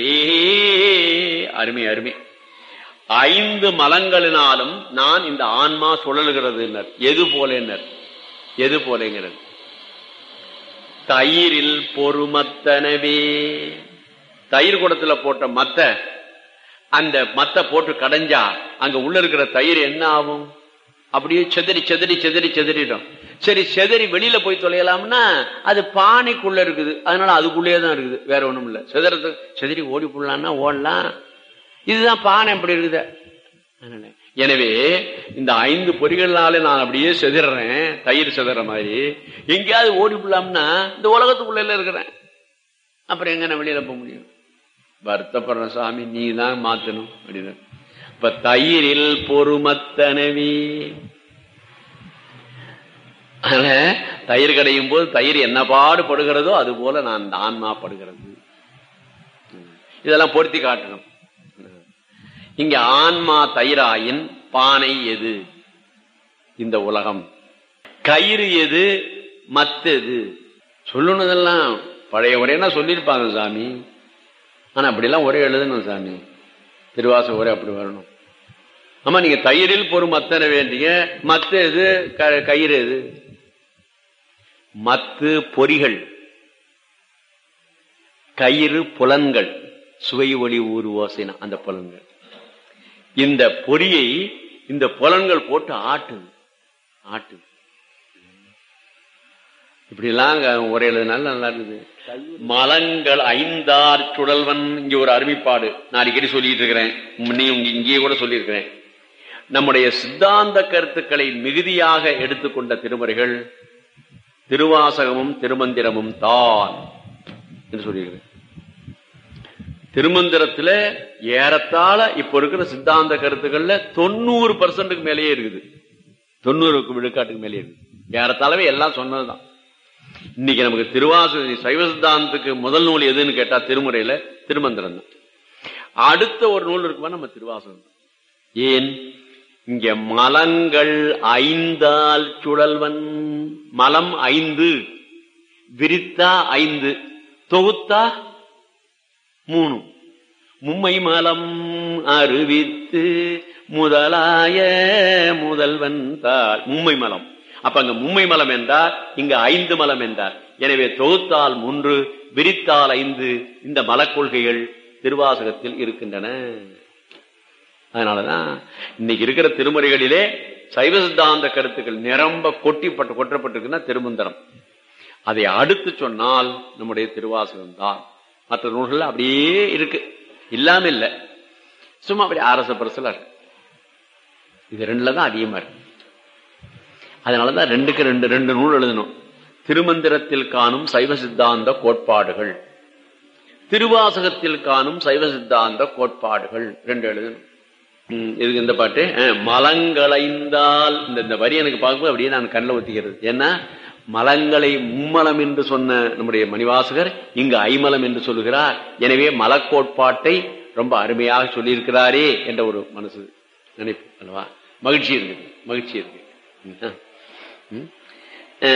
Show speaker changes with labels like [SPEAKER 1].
[SPEAKER 1] ஏ அருமை அருமை ஐந்து மலங்களினாலும் நான் இந்த ஆன்மா சுழல்கிறது எது போல எது போலங்கிறது தயிரில் பொறுமத்தனவே தயிர் குடத்துல போட்ட மத்த அந்த மத்த போட்டு கடைஞ்சா அங்க உள்ள இருக்கிற தயிர் என்ன ஆகும் அப்படியே செதறி செதறி செதறி செதறிடும் சரி செதறி வெளியில போய் தொலையலாம்னா அது பானைக்குள்ள இருக்குது அதனால அதுக்குள்ளேயே தான் இருக்குது வேற ஒண்ணும் இல்ல செதறது செதறி ஓடி போடலாம்னா ஓடலாம் இதுதான் பானை எப்படி இருக்குது அதனால எனவே இந்த ஐந்து பொறிகள்னால நான் அப்படியே செதறேன் தயிர் செதற மாதிரி எங்கேயாவது ஓடி போடலாம்னா இந்த உலகத்துக்குள்ள இருக்கிறேன் அப்புறம் எங்க நான் வெளியில போக முடியும் வருத்தப்படுற சாமி நீ தான் மாத்தணும் அப்படின்னு இப்ப தயிரில் பொறுமத்தனவி தயிர் கடையும் போது தயிர் என்ன பாடுபடுகிறதோ அது போல நான் ஆன்மா படுகிறது இதெல்லாம் பொருத்தி காட்டணும் இங்க ஆன்மா தயிராயின் பானை எது இந்த உலகம் கயிறு எது மத்தது சொல்லணுதெல்லாம் பழைய உரையா சொல்லியிருப்பாங்க சாமி ஆனா அப்படிலாம் ஒரே எழுதணும் சாமி திருவாச ஒரே அப்படி வரணும் ஆமா நீங்க தயிரில் பொறும் மத்தன வேண்டிய மத்து எது கயிறு எது மத்து பொறிகள் கயிறு புலன்கள் சுவை ஒளி ஊர் ஓசைனா அந்த புலன்கள் இந்த பொறியை இந்த புலன்கள் போட்டு ஆட்டுது ஆட்டுது இப்படி எல்லாம் ஒரே எழுதுனால நல்லா இருக்குது மலங்கள் ஐந்தார் சுடல்வன் இங்க ஒரு அருமைப்பாடு நான் அடிக்கடி சொல்லிட்டு இருக்கிறேன் நீ இங்கேயே கூட சொல்லியிருக்கிறேன் நம்முடைய சித்தாந்த கருத்துக்களை மிகுதியாக எடுத்துக்கொண்ட திருமுறைகள் திருவாசகமும் திருமந்திரமும் தான் என்று சொல்லியிருக்கிறேன் திருமந்திரத்துல ஏறத்தாழ இப்ப இருக்கிற சித்தாந்த கருத்துக்கள்ல தொண்ணூறு பர்சன்ட்டுக்கு மேலேயே இருக்குது தொண்ணூறுக்கு விழுக்காட்டுக்கு மேலேயே இருக்குது ஏறத்தாழவே எல்லாம் சொன்னதுதான் இன்னைக்கு நமக்கு திருவாச சைவ சித்தாந்தத்துக்கு முதல் நூல் எதுன்னு கேட்டா திருமுறையில திருமந்திரம் தான் அடுத்த ஒரு நூல் இருக்குமா நம்ம திருவாசகம் ஏன் இங்க மலங்கள் ஐந்தால் சுழல்வன் மலம் ஐந்து விரித்தா ஐந்து தொகுத்தா மூணு மும்மை மலம் அறிவித்து முதலாய முதல்வன் தாள் மும்மை மலம் அப்ப அங்க மும்மை மலம் என்றார் இங்க ஐந்து மலம் என்றார் எனவே தொகுத்தால் மூன்று விரித்தால் ஐந்து இந்த மலக்கொள்கைகள் திருவாசகத்தில் இருக்கின்றன அதனாலதான் இன்னைக்கு இருக்கிற திருமுறைகளிலே சைவ சித்தாந்த கருத்துக்கள் நிரம்ப கொட்டிப்பட்டு கொட்டப்பட்டிருக்குன்னா திருமந்திரம் அதை அடுத்து சொன்னால் நம்முடைய திருவாசகம் தான் மற்ற நூல்கள் அப்படியே இருக்கு இல்லாம இல்ல சும்மா அப்படி அரச பரசலா இருக்கு இது ரெண்டுல தான் அதிகமா இருக்கு அதனாலதான் ரெண்டுக்கு ரெண்டு ரெண்டு நூல் எழுதணும் திருமந்திரத்தில் காணும் சைவ சித்தாந்த கோட்பாடுகள் திருவாசகத்தில் காணும் சைவ சித்தாந்த கோட்பாடுகள் ரெண்டு எழுதணும் இதுக்கு இந்த பாட்டு மலங்களைந்தால் இந்த இந்த வரி எனக்கு பார்க்கும்போது அப்படியே நான் கண்ணில் ஒத்திக்கிறது ஏன்னா மலங்களை மும்மலம் என்று சொன்ன நம்முடைய மணிவாசகர் இங்கு ஐமலம் என்று சொல்லுகிறார் எனவே மலக்கோட்பாட்டை ரொம்ப அருமையாக சொல்லியிருக்கிறாரே என்ற ஒரு மனசு நினைப்பு அல்லவா மகிழ்ச்சி இருக்கு மகிழ்ச்சி இருக்கு